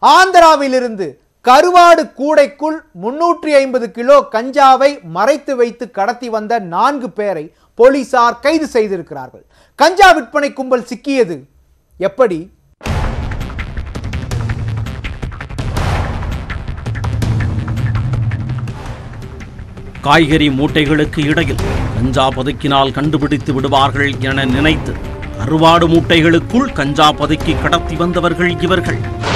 ஆந்திராவிலிருந்து கருவாடு கூடைக்குள் முன்னூற்றி ஐம்பது கிலோ கஞ்சாவை மறைத்து வைத்து கடத்தி வந்த நான்கு பேரை போலீசார் கைது செய்திருக்கிறார்கள் கஞ்சா விற்பனை கும்பல் சிக்கியது எப்படி காய்கறி மூட்டைகளுக்கு இடையில் கஞ்சா பதுக்கினால் கண்டுபிடித்து விடுவார்கள் என நினைத்து கருவாடு மூட்டைகளுக்குள் கஞ்சா பதுக்கி கடத்தி வந்தவர்கள் இவர்கள்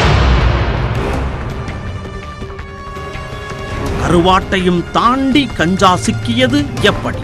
கருவாட்டையும் தாண்டி கஞ்சா சிக்கியது எப்படி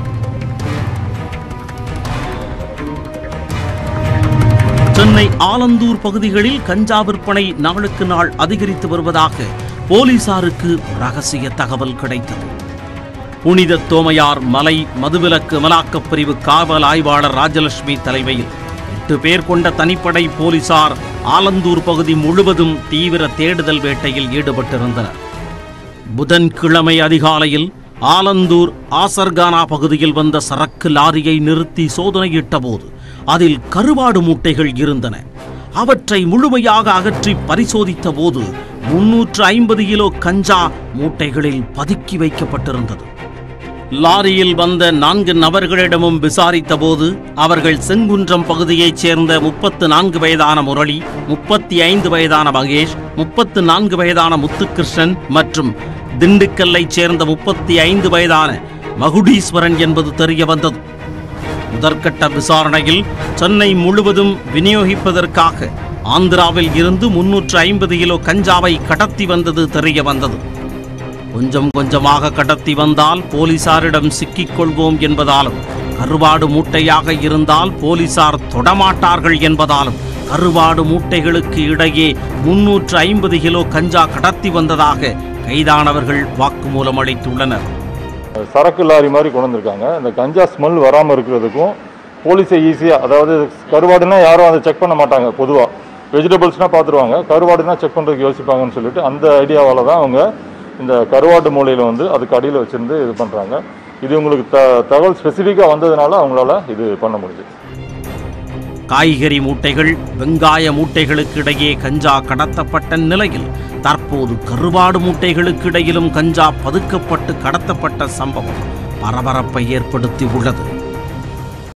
சென்னை ஆலந்தூர் பகுதிகளில் கஞ்சா விற்பனை நாளுக்கு நாள் அதிகரித்து வருவதாக போலீசாருக்கு ரகசிய தகவல் கிடைத்தது புனித தோமையார் மலை மதுவிலக்கு அமலாக்கப் பிரிவு காவல் ஆய்வாளர் ராஜலட்சுமி தலைமையில் எட்டு பேர் கொண்ட தனிப்படை போலீசார் ஆலந்தூர் பகுதி முழுவதும் தீவிர தேடுதல் வேட்டையில் ஈடுபட்டிருந்தனர் புதன்கிழமை அதிகாலையில் ஆலந்தூர் ஆசர்கானா பகுதியில் வந்த சரக்கு லாரியை நிறுத்தி சோதனையிட்ட போது அதில் கருவாடு மூட்டைகள் இருந்தன அவற்றை முழுமையாக அகற்றி பரிசோதித்த போது முன்னூற்று ஐம்பது கிலோ கஞ்சா மூட்டைகளில் பதுக்கி வைக்கப்பட்டிருந்தது லாரியில் வந்த நான்கு நபர்களிடமும் விசாரித்த போது அவர்கள் செங்குன்றம் பகுதியைச் சேர்ந்த முப்பத்து நான்கு வயதான முரளி முப்பத்தி ஐந்து வயதான மகேஷ் முப்பத்து நான்கு வயதான முத்துகிருஷ்ணன் மற்றும் திண்டுக்கல்லைச் சேர்ந்த முப்பத்தி ஐந்து வயதான மகுடீஸ்வரன் என்பது தெரிய வந்தது முதற்கட்ட விசாரணையில் சென்னை முழுவதும் விநியோகிப்பதற்காக ஆந்திராவில் இருந்து முன்னூற்று ஐம்பது கிலோ கஞ்சாவை கடத்தி வந்தது தெரிய வந்தது கொஞ்சம் கொஞ்சமாக கடத்தி வந்தால் போலீசாரிடம் சிக்கிக் கொள்வோம் என்பதாலும் கருவாடு மூட்டையாக இருந்தால் போலீசார் தொடமாட்டார்கள் என்பதாலும் கருவாடு மூட்டைகளுக்கு இடையே முன்னூற்று ஐம்பது கிலோ கஞ்சா கடத்தி வந்ததாக கைதானவர்கள் வாக்குமூலம் அளித்துள்ளனர் சரக்கு லாரி மாதிரி கொண்டு வந்திருக்காங்க இந்த கஞ்சா ஸ்மெல் வராமல் இருக்கிறதுக்கும் போலீஸை ஈஸியாக அதாவது கருவாடுனா யாரும் அதை செக் பண்ண மாட்டாங்க பொதுவாக வெஜிடபிள்ஸ்னால் பார்த்துருவாங்க கருவாடுனா செக் பண்ணுறதுக்கு யோசிப்பாங்கன்னு சொல்லிட்டு அந்த ஐடியாவால் தான் அவங்க இந்த கருவாடு மூலையில் வந்து அதுக்கு அடியில் வச்சுருந்து இது பண்ணுறாங்க இது உங்களுக்கு த தகவல் ஸ்பெசிஃபிக்காக வந்ததுனால அவங்களால இது பண்ண முடியுது காய்கறி மூட்டைகள் வெங்காய மூட்டைகளுக்கு இடையே கஞ்சா கடத்தப்பட்ட நிலையில் தற்போது கருவாடு மூட்டைகளுக்கு இடையிலும் கஞ்சா பதுக்கப்பட்டு கடத்தப்பட்ட சம்பவம் பரபரப்பை ஏற்படுத்தி உள்ளது